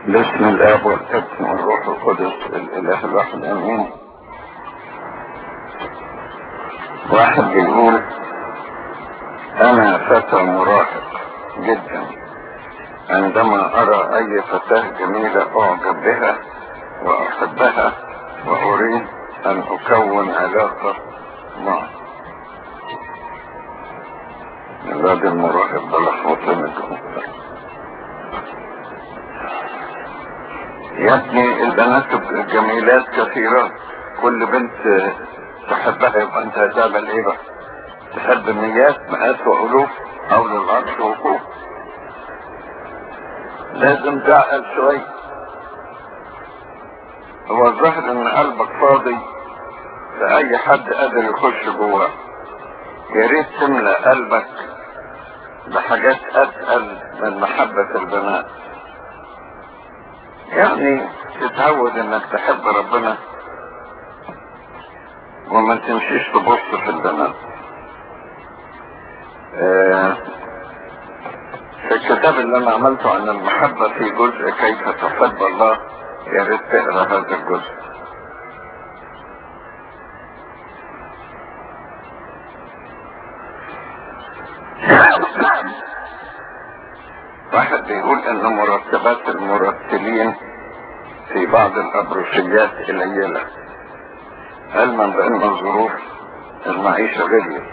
باسم الاب والابن والروح القدس الاله الواحد امين واحد بيقول انا فتى مراهق جدا عندما ارى اي فتاة جميلة اعجب بها واحبها واريد ان اكون علاقة معها الواد المراهق ده لخبطني يا ابني البنات الجميلات كثيرات كل بنت تحبها يبقى انت هتعمل ايه بقى تحب مئات مئات والوف حول العرش وقوف لازم تعقل شوية هو الظاهر ان قلبك فاضي فاي حد قادر يخش جواه يا ريت تملى قلبك بحاجات اتقل من محبة البنات يعني تتعود انك تحب ربنا وما تمشيش تبص في البنات آه في الكتاب اللي انا عملته عن المحبة في جزء كيف تحب الله يا ريت تقرا هذا الجزء واحد بيقول ان مرتبات المرتلين في بعض الابروشيات قليلة علما بان الظروف المعيشة غليت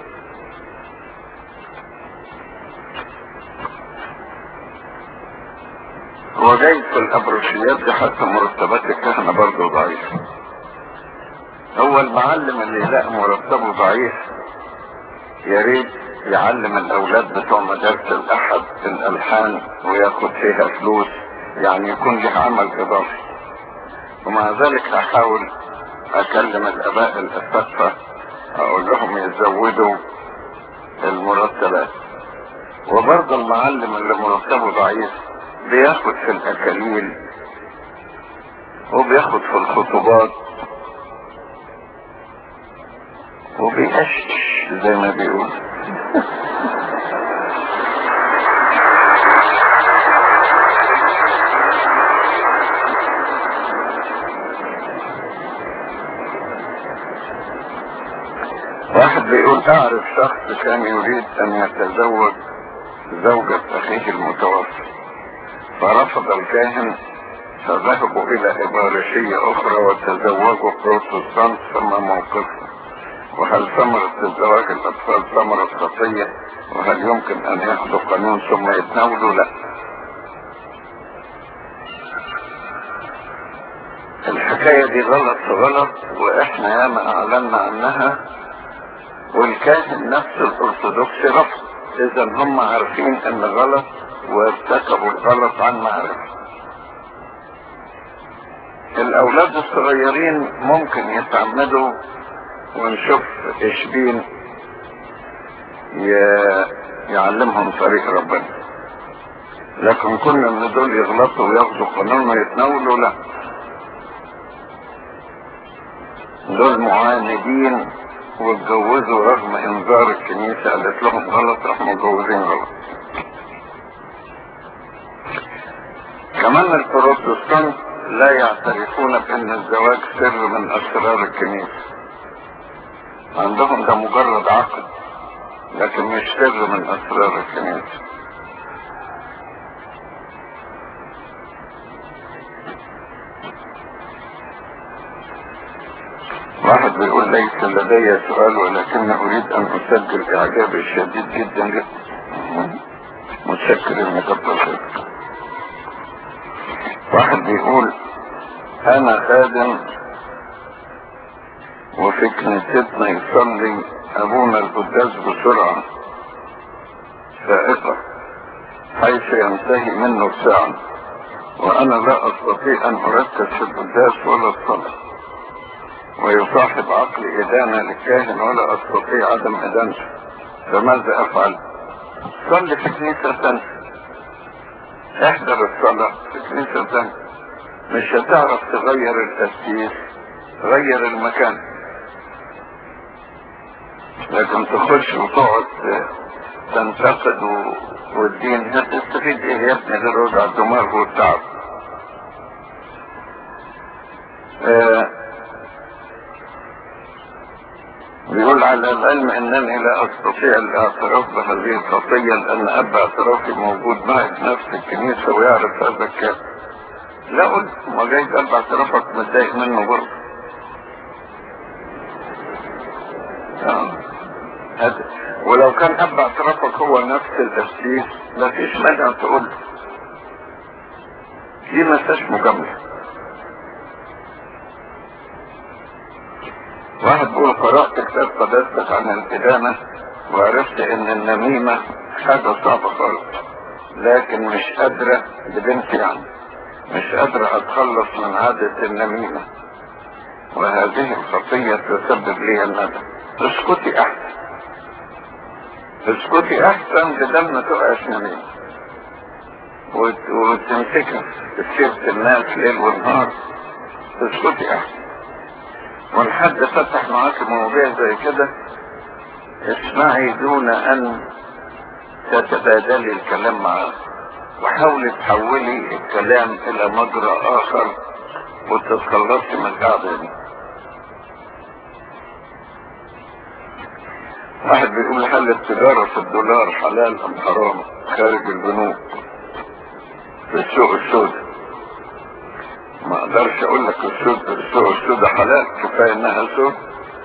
هو جاي في الابروشيات دي حتى مرتبات الكهنة برضه ضعيفة هو المعلم اللي يلاقي مرتبه ضعيف يا ريت يعلم الاولاد بتوع مدارس الاحد الالحان وياخد فيها فلوس يعني يكون له عمل اضافي ومع ذلك احاول اكلم الاباء الاساتذه اقول لهم يزودوا المرتبات وبرضه المعلم اللي مرتبه ضعيف بياخد في الاكاليل وبياخد في الخطوبات وبيقشش زي ما بيقول واحد بيقول اعرف شخص كان يريد ان يتزوج زوجة اخيه المتوفى فرفض الكاهن فذهبوا الى ابارشية اخرى وتزوجوا بروتستانت فما موقفهم وهل ثمرة الزواج الاطفال ثمرة خطية وهل يمكن ان ياخذوا قانون ثم يتناولوا لا الحكاية دي غلط غلط واحنا ياما اعلنا عنها والكاهن نفس الارثوذكسي رفض اذا هم عارفين ان غلط وارتكبوا الغلط عن معرفة الاولاد الصغيرين ممكن يتعمدوا ونشوف اشبين يعلمهم طريق ربنا لكن كنا ان دول يغلطوا وياخدوا قانون ويتناولوا لا دول معاندين واتجوزوا رغم انذار الكنيسة قالت لهم غلط راحوا متجوزين غلط كمان البروتستانت لا يعترفون بان الزواج سر من اسرار الكنيسة عندهم ده مجرد عقد لكن مش سر من اسرار الكنيسة واحد بيقول ليس لدي سؤال ولكن اريد ان اسجل اعجابي الشديد جدا جدا متشكر انك اتصلت واحد بيقول انا خادم وفي كنيستنا يصلي ابونا القداس بسرعة فائقة حيث ينتهي منه ساعة وانا لا استطيع ان اركز في القداس ولا الصلاة ويصاحب عقلي إدانة للكاهن ولا أستطيع عدم إدانته فماذا أفعل؟ صلي في كنيسة ثانية احضر الصلاة في كنيسة ثانية مش هتعرف تغير التسجيل غير المكان لكن تخش وتقعد تنتقد و... والدين هتستفيد ايه يا ابني غير وجع الدماغ والتعب آه بيقول على العلم انني لا استطيع الاعتراف بهذه الخطية لان اب اعترافي موجود معي في نفس الكنيسة ويعرف هذا الكلام لا قلت ما جايز اب اعترافك متضايق منه برضه آه. هذا. ولو كان اب اعترافك هو نفس التفسير مفيش مانع تقول دي ما فيهاش مجامله واحد بيقول قرأت كتاب قداستك عن الإدانة وعرفت إن النميمة حاجة صعبة خالص لكن مش قادرة ببنتي يعني مش قادرة أتخلص من عادة النميمة وهذه الخطية تسبب لي الندم اسكتي أحسن اسكتي أحسن بدل ما تقعش نميمة وت- وتمسكها بسيرة الناس ليل ونهار اسكتي أحسن والحد فتح معاك مواضيع زي كده اسمعي دون ان تتبادلي الكلام معاه وحاولي تحولي الكلام الى مجرى اخر وتتخلصي من القعده دي واحد بيقول هل التجارة في الدولار حلال ام حرام خارج البنوك في السوق السوداء ما اقدرش اقول لك السود السوق السوداء حلال كفايه انها سود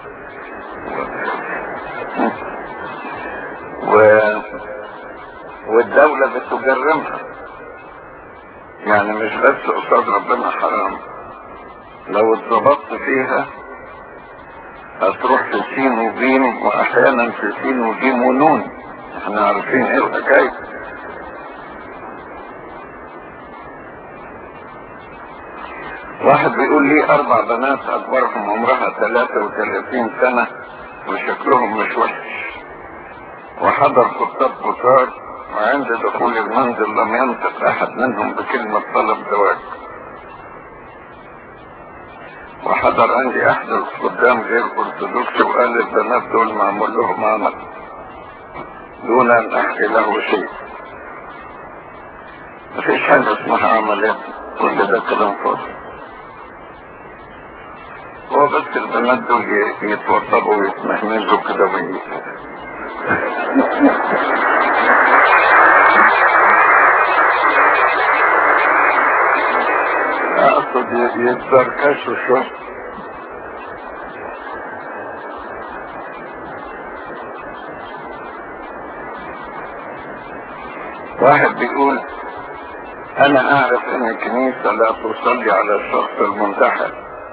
و... والدولة بتجرمها يعني مش بس قصاد ربنا حرام لو اتظبطت فيها هتروح في سين وجيم واحيانا في سين وجيم ونون احنا عارفين ايه الحكايه واحد بيقول لي اربع بنات اكبرهم عمرها 33 سنة وشكلهم مش وحش وحضر خطاب كتار وعند دخول المنزل لم ينطق احد منهم بكلمة طلب زواج وحضر عندي احد الخدام غير ارثوذكسي وقال البنات دول معمول لهم عمل دون ان احكي له شيء مفيش حاجة اسمها عمليات كل ده كلام فاضي هو بس البنات دول ي- يتوضبوا ويتمهمزوا كده وي- اقصد ي- يتزركشوا شوية واحد بيقول انا اعرف ان الكنيسة لا تصلي على الشخص المنتحر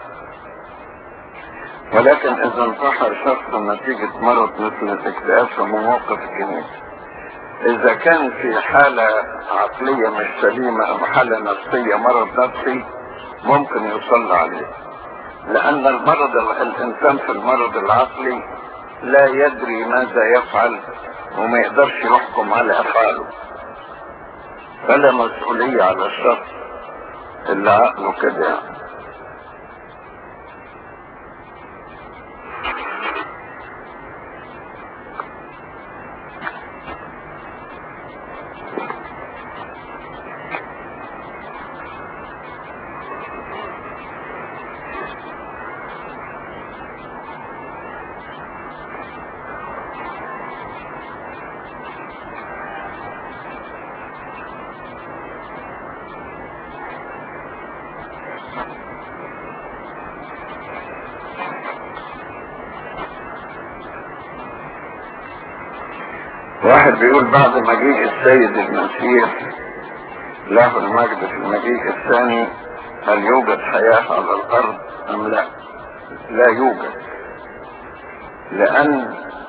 ولكن اذا انتحر شخص نتيجة مرض مثل الاكتئاب فمواقف الكنيسة اذا كان في حالة عقلية مش سليمة او حالة نفسية مرض نفسي ممكن يصلى عليه لان المرض الانسان في المرض العقلي لا يدري ماذا يفعل وما يقدرش يحكم على افعاله فلا مسؤولية على الشخص اللي عقله كده يعني. واحد بيقول بعد مجيء السيد المسيح له المجد في المجيء الثاني هل يوجد حياة على الأرض أم لا؟ لا يوجد لأن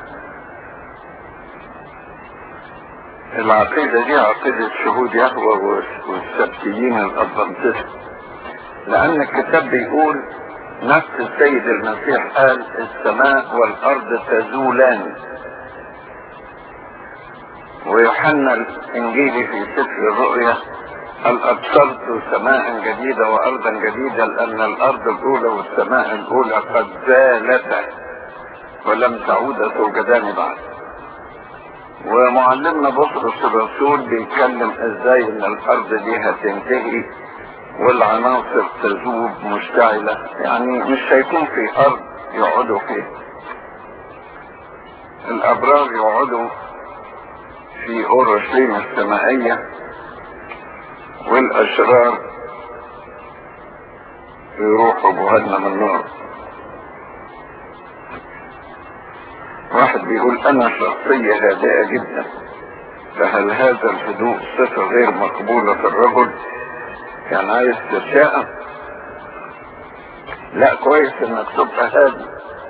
العقيدة دي عقيدة شهود يهوى والسبتيين الأدفنتست لأن الكتاب بيقول نفس السيد المسيح قال السماء والأرض تزولان ويوحنا الإنجيلي في سفر الرؤيا قال أبصرت سماء جديدة وأرضا جديدة لأن الأرض الأولى والسماء الأولى قد زالتا ولم تعود توجدان بعد ومعلمنا بطرس الرسول بيتكلم ازاي ان الارض دي هتنتهي والعناصر تذوب مشتعلة يعني مش هيكون في ارض يقعدوا فيها الابرار يقعدوا في اورشليم السمائية والاشرار يروحوا جهنم النار واحد بيقول انا شخصية هادئة جدا فهل هذا الهدوء صفة غير مقبولة في الرجل كان عايز تشاء لا كويس انك تبقى هادي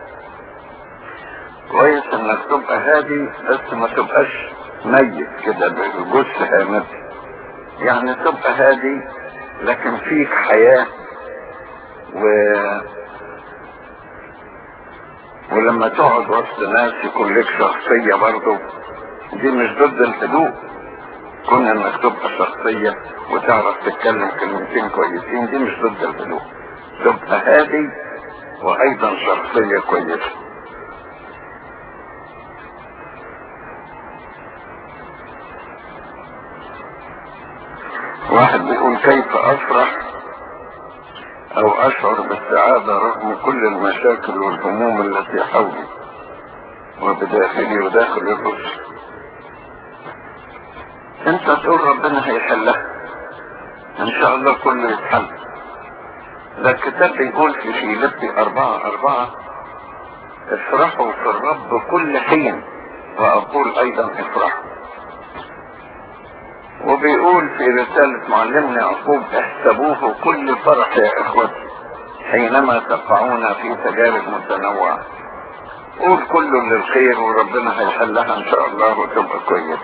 كويس انك تبقى هادي بس ما تبقاش ميت كده بالجثة هامت يعني تبقى هادي لكن فيك حياة و ولما تقعد وسط ناس يكون لك شخصية برضه دي مش ضد الهدوء كون انك تبقى شخصية وتعرف تتكلم كلمتين كويسين دي مش ضد الهدوء تبقى هادي وايضا شخصية كويسة واحد بيقول كيف افرح او اشعر بالسعادة رغم كل المشاكل والهموم التي حولي وبداخلي وداخل الرسل انت تقول ربنا هيحلها ان شاء الله كله يتحل ده الكتاب بيقول في فيليبي اربعة اربعة افرحوا في الرب كل حين واقول ايضا افرحوا وبيقول في رسالة معلمنا يعقوب احسبوه كل فرح يا اخوتي حينما تقعون في تجارب متنوعة قول كله للخير وربنا هيحلها ان شاء الله وتبقى كويسة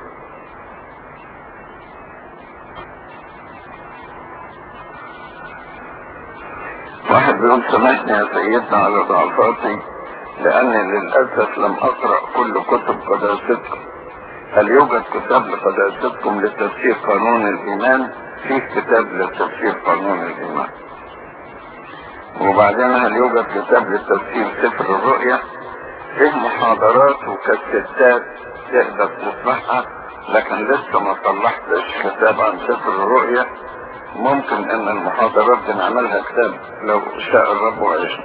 واحد بيقول سامحني يا سيدنا على ضعفاتي لاني للاسف لم اقرأ كل كتب قداستكم هل يوجد كتاب لقداستكم لتفسير قانون الايمان فيه كتاب لتفسير قانون الايمان وبعدين هل يوجد كتاب لتفسير سفر الرؤيا فيه محاضرات وكاسيتات تقدر تسمعها لكن لسه ما طلعتش كتاب عن سفر الرؤيا ممكن ان المحاضرات دي نعملها كتاب لو شاء الرب وعشنا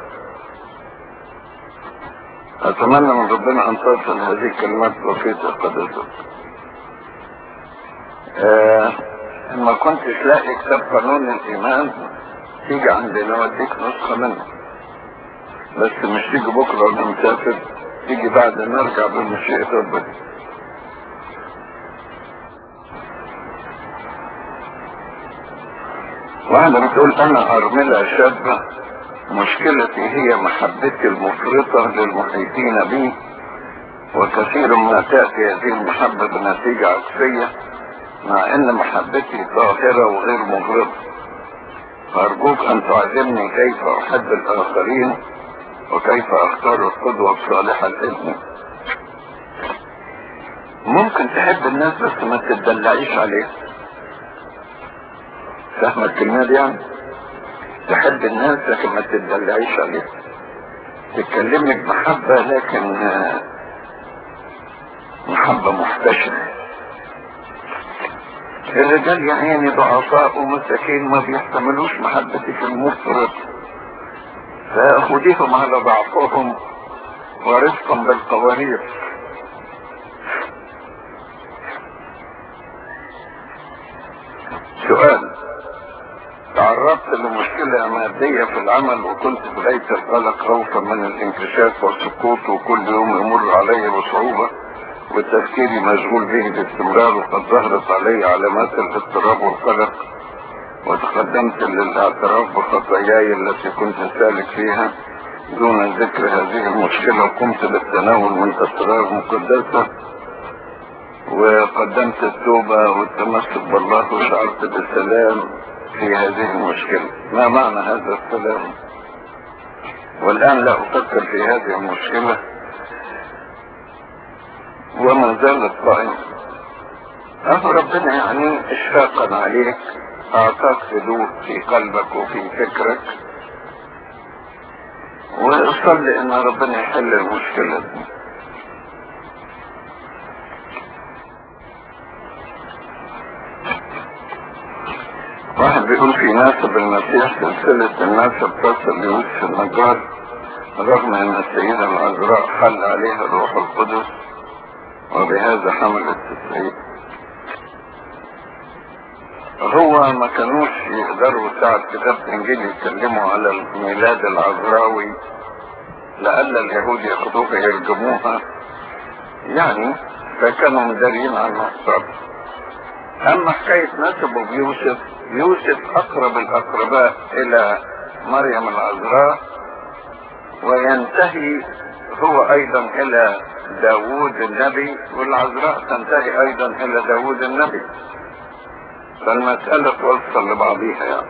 اتمنى من ربنا ان تصل هذه الكلمات بسيطة قدسة آه ما كنتش لاقي كتاب قانون الايمان تيجي عندنا واديك نسخة منه بس مش تيجي بكرة وانا مسافر تيجي بعد ما ارجع بمشيئة ربنا واحدة بتقول انا ارملة شابة مشكلتي هي محبتي المفرطة للمحيطين بي وكثير ما تأتي هذه المحبة بنتيجة عكسية مع ان محبتي طاهرة وغير مغرضة فارجوك ان تعلمني كيف احب الاخرين وكيف اختار القدوة الصالحة لابني ممكن تحب الناس بس ما تدلعيش عليهم فاهم الكلمة دي يعني تحب الناس لكن ما تدلعيش عليهم تتكلمي بمحبة لكن محبة محتشمة الرجال يا عيني ضعفاء ومساكين ما بيحتملوش محبتك المفرط فخديهم على ضعفهم ورفقا بالقوارير سؤال تعرضت لمشكلة مادية في العمل وكنت في غاية القلق خوفا من الانكشاف والسقوط وكل يوم يمر علي بصعوبة وتفكيري مشغول به باستمرار وقد ظهرت علي علامات الاضطراب والقلق وتقدمت للاعتراف بخطاياي التي كنت سالك فيها دون ذكر هذه المشكلة وقمت بالتناول من أسرار مقدسة وقدمت التوبة والتمسك بالله وشعرت بالسلام في هذه المشكلة ما معنى هذا السلام والآن لا أفكر في هذه المشكلة وما زالت قائمة أهو ربنا يعني إشفاقا عليك أعطاك هدوء في قلبك وفي فكرك وصلي إن ربنا يحل المشكلة دي واحد بيقول في ناسب المسيح سلسلة الناسب تصل ليوسف النجار رغم ان السيدة العذراء حل عليها الروح القدس وبهذا حملت السيد هو ما كانوش يقدروا ساعة كتاب انجيل يتكلموا على الميلاد العذراوي لألا اليهود ياخدوها يرجموها يعني فكانوا مدارين عن الصبر اما حكاية نسبه بيوسف يوسف اقرب الاقرباء الى مريم العذراء وينتهي هو ايضا الى داوود النبي والعذراء تنتهي ايضا الى داوود النبي فالمسألة توصل لبعضيها يعني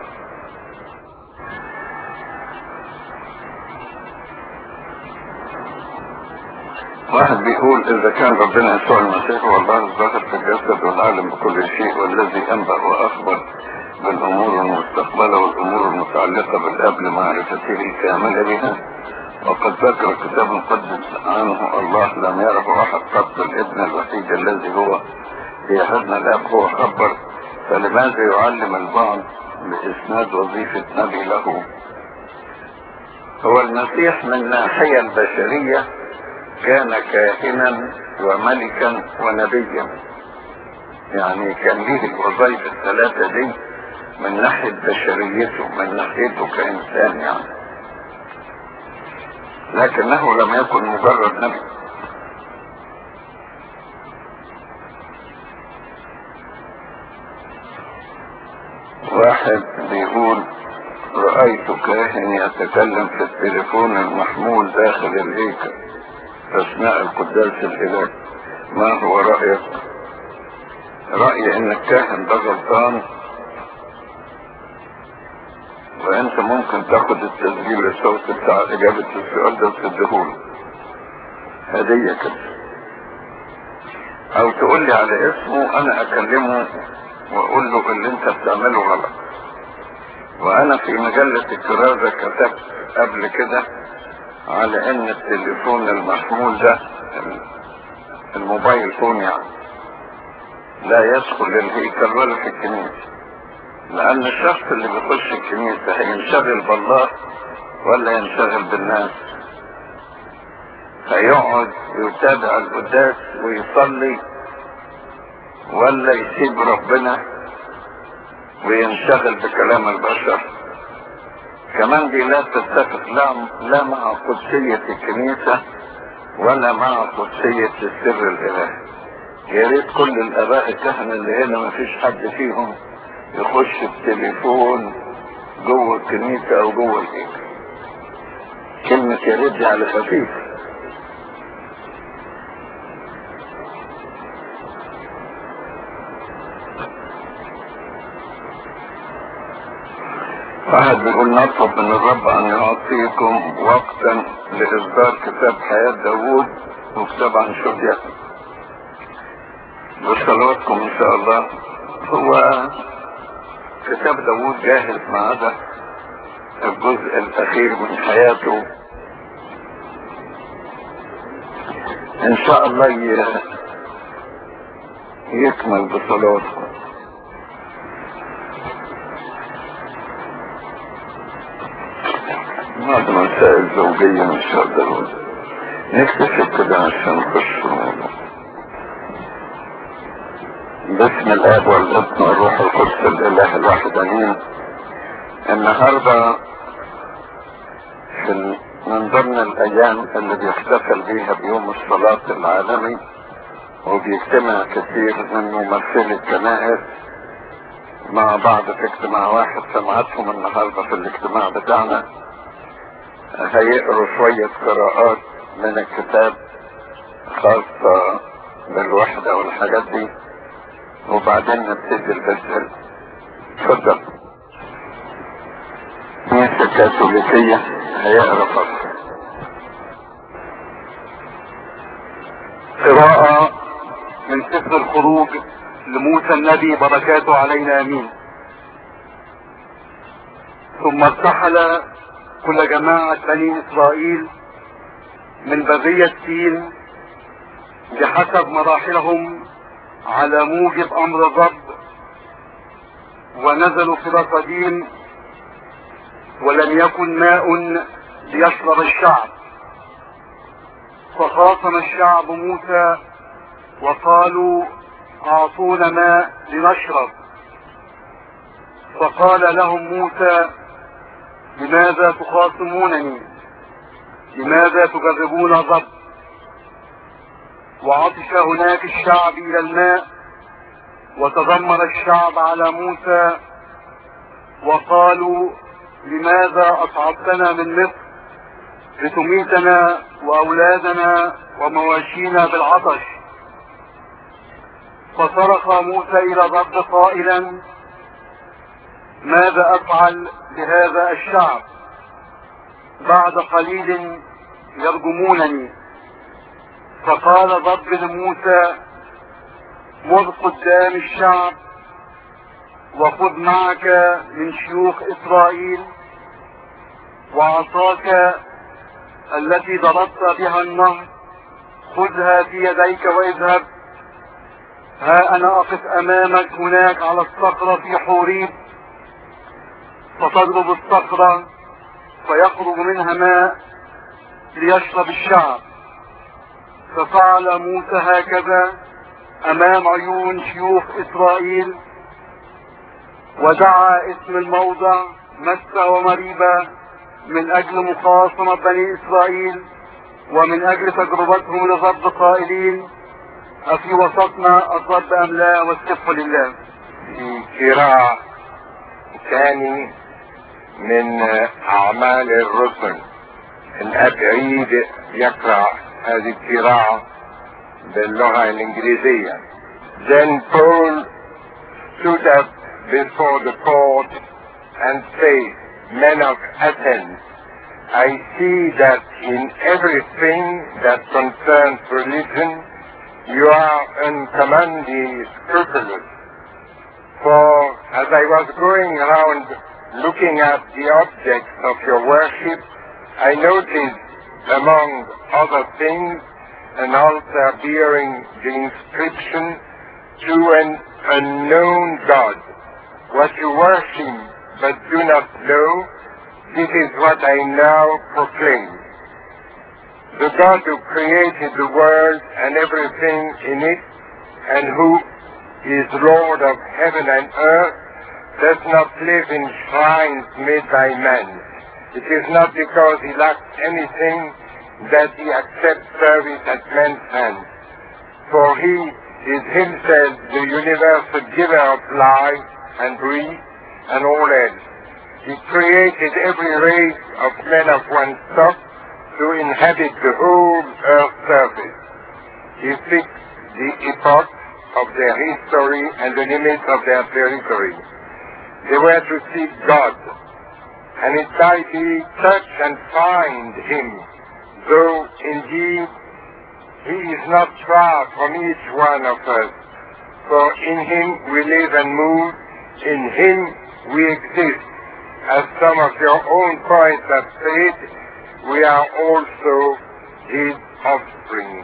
واحد بيقول اذا كان ربنا يسوع المسيح هو الله الظاهر في الجسد والعالم بكل شيء والذي انبأ واخبر بالامور المستقبلة والامور المتعلقة بالاب لمعرفته الكاملة بها وقد ذكر الكتاب المقدس عنه الله لم يره احد قط الابن الوحيد الذي هو بيهدنا الاب هو خبر فلماذا يعلم البعض باسناد وظيفة نبي له هو المسيح من الناحية البشرية كان كاهنا وملكا ونبيا يعني كان ليه الوظائف الثلاثة دي من ناحية بشريته من ناحيته كإنسان يعني لكنه لم يكن مجرد نبي واحد بيقول رأيت كاهن يتكلم في التليفون المحمول داخل الهيكل أثناء القداس الإلهي ما هو رأيك؟ رأيي إن الكاهن ده غلطان وأنت ممكن تاخد التسجيل الصوتي بتاع إجابة السؤال ده وتديهوله هدية كده أو تقول لي على اسمه أنا أكلمه وأقول له اللي أنت بتعمله غلط وأنا في مجلة الكرازة كتبت قبل كده على ان التليفون المحمول ده الموبايل فون يعني لا يدخل للهيكل ولا في الكنيسة لان الشخص اللي بيخش الكنيسة هينشغل بالله ولا ينشغل بالناس هيقعد يتابع القداس ويصلي ولا يسيب ربنا وينشغل بكلام البشر كمان دي لا تتفق لا, لا مع قدسية الكنيسة ولا مع قدسية السر الإلهي يا ريت كل الآباء الكهنة اللي هنا ما فيش حد فيهم يخش التليفون جوه الكنيسة أو جوه الهيكل كلمة يا ريت دي على خفيف واحد بيقول نطلب من الرب ان يعطيكم وقتا لاصدار كتاب حياة داوود وكتاب عن شدية بصلواتكم ان شاء الله هو كتاب داوود جاهز ما عدا الجزء الاخير من حياته ان شاء الله يكمل بصلواتكم بعض مسائل زوجية مش هقدر نكتشف كده عشان نخش الموضوع باسم الاب والابن والروح القدس الاله الواحد امين النهارده في من ضمن الايام اللي بيحتفل بيها بيوم الصلاة العالمي وبيجتمع كثير من ممثلي الكنائس مع بعض في اجتماع واحد سمعتهم النهارده في الاجتماع بتاعنا هيقروا شوية قراءات من الكتاب خاصة بالوحدة والحاجات دي وبعدين نبتدي البسل اتفضل كنيسة كاثوليكية هيقرا فصل قراءة من سفر الخروج لموسى النبي بركاته علينا امين ثم ارتحل كل جماعة بني اسرائيل من برية سين بحسب مراحلهم على موجب امر الرب ونزلوا في رصدين ولم يكن ماء ليشرب الشعب فخاصم الشعب موسى وقالوا اعطونا ماء لنشرب فقال لهم موسى لماذا تخاصمونني لماذا تجربون الرب وعطش هناك الشعب الى الماء وتذمر الشعب على موسى وقالوا لماذا اصعدتنا من مصر لتميتنا واولادنا ومواشينا بالعطش فصرخ موسى الى الرب قائلا ماذا افعل بهذا الشعب بعد قليل يرجمونني فقال الرب لموسى مر قدام الشعب وخذ معك من شيوخ اسرائيل وعصاك التي ضربت بها النهر خذها في يديك واذهب ها انا اقف امامك هناك على الصخرة في حوريب فتضرب الصخرة فيخرج منها ماء ليشرب الشعب ففعل موسى هكذا امام عيون شيوخ اسرائيل ودعا اسم الموضع مسة ومريبة من اجل مخاصمة بني اسرائيل ومن اجل تجربتهم للرب قائلين افي وسطنا الرب ام لا والسف لله في قراءة ثاني من أعمال الرسل الأب عيد يقرأ هذه القراءة باللغة الإنجليزية. Then Paul stood up before the court and said, Men of Athens, I see that in everything that concerns religion, you are uncommonly scrupulous. For as I was going around looking at the objects of your worship, I noticed among other things an altar bearing the inscription to an unknown God. What you worship but do not know, this is what I now proclaim. The God who created the world and everything in it, and who is Lord of heaven and earth, does not live in shrines made by man. It is not because he lacks anything that he accepts service at man's hands. For he is himself the universal giver of life and breath and all else. He created every race of men of one stock to inhabit the whole earth's surface. He fixed the epoch of their history and the limits of their territory. They were to seek God, and it might be touch and find him, though indeed he is not far from each one of us. For in him we live and move, in him we exist. As some of your own poets have said, we are also his offspring.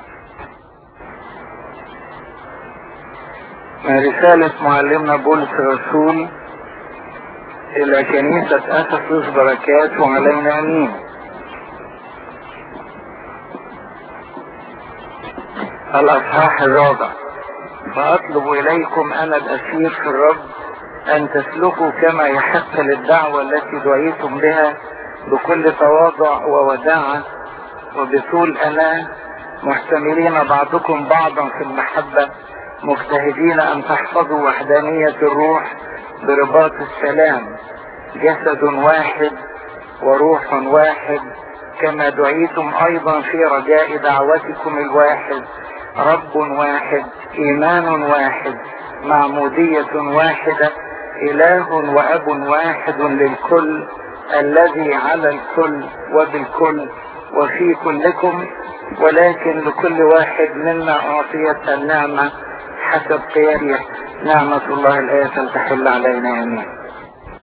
من رسالة معلمنا بولس الرسول إلى كنيسة أسسس بركاته علينا أمين الأصحاح الرابع فأطلب إليكم أنا الأسير في الرب أن تسلكوا كما يحق للدعوة التي دعيتم بها بكل تواضع ووداعة وبطول أنا محتملين بعضكم بعضا في المحبة مجتهدين أن تحفظوا وحدانية الروح برباط السلام جسد واحد وروح واحد كما دعيتم أيضا في رجاء دعوتكم الواحد رب واحد إيمان واحد معمودية واحدة إله وأب واحد للكل الذي على الكل وبالكل وفي كلكم ولكن لكل واحد منا أعطيت النعمة حسب قيامه نعمة الله الآية تحل علينا آمين